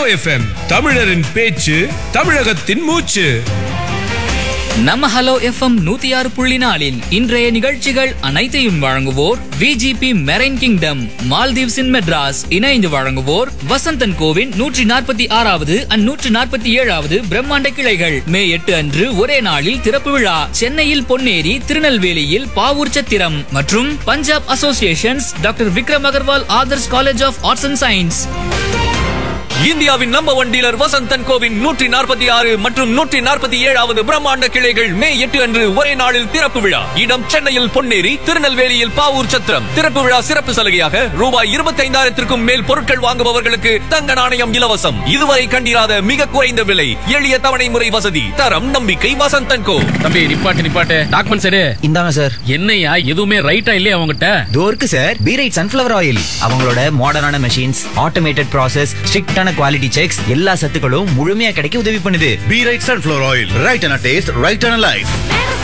FM தமிழரின் பேச்சு தமிழகத்தின் மூச்சு நம்ம ஹலோ எஃப்எம் நூத்தி ஆறு புள்ளி நாலில் இன்றைய நிகழ்ச்சிகள் அனைத்தையும் வழங்குவோர் விஜிபி மெரைன் கிங்டம் மால்தீவ்ஸின் மெட்ராஸ் இணைந்து வழங்குவோர் வசந்தன் கோவின் நூற்றி நாற்பத்தி ஆறாவது அண்ட் நூற்றி நாற்பத்தி ஏழாவது பிரம்மாண்ட கிளைகள் மே எட்டு அன்று ஒரே நாளில் திறப்பு விழா சென்னையில் பொன்னேரி திருநெல்வேலியில் பாவூர் சத்திரம் மற்றும் Punjab associations doctor Vikram Agarwal Adarsh college of arts and science இந்தியாவின் நம்பர் ஒன் டீலர் வசந்தன் கோவின் நூற்றி நாற்பத்தி ஆறு மற்றும் நூற்றி நாற்பத்தி ஏழாவது பிரம்மாண்ட கிளைகள் மே எட்டு அன்று ஒரே நாளில் திறப்பு விழா இடம் சென்னையில் பொன்னேரி திருநெல்வேலியில் பாவூர் சத்திரம் திறப்பு விழா சிறப்பு சலுகையாக ரூபாய் இருபத்தைந்தாயிரத்திற்கும் மேல் பொருட்கள் வாங்குபவர்களுக்கு தங்க நாணயம் இலவசம் இதுவரை கண்டிராத மிக குறைந்த விலை எளிய தவணை முறை வசதி தரம் நம்பிக்கை வசந்தன் கோ தம்பி நிப்பாட்டு நிப்பாட்டு டாக்குமெண்ட்ஸ் எடு இந்தாங்க சார் என்னையா எதுவுமே ரைட்டா இல்லையா அவங்ககிட்ட இதோ இருக்கு sir be right sunflower oil அவங்களோட மாடர்னான மெஷின்ஸ் ஆட்டோமேட்டட் ப்ராசஸ் ஸ்ட்ரிக்டான குவாலிட்டி செக்ஸ் எல்லா சத்துக்களும் முழுமையா கிடைக்க உதவி பண்ணுது Be right sunflower oil. Right on a taste, right on a life. Never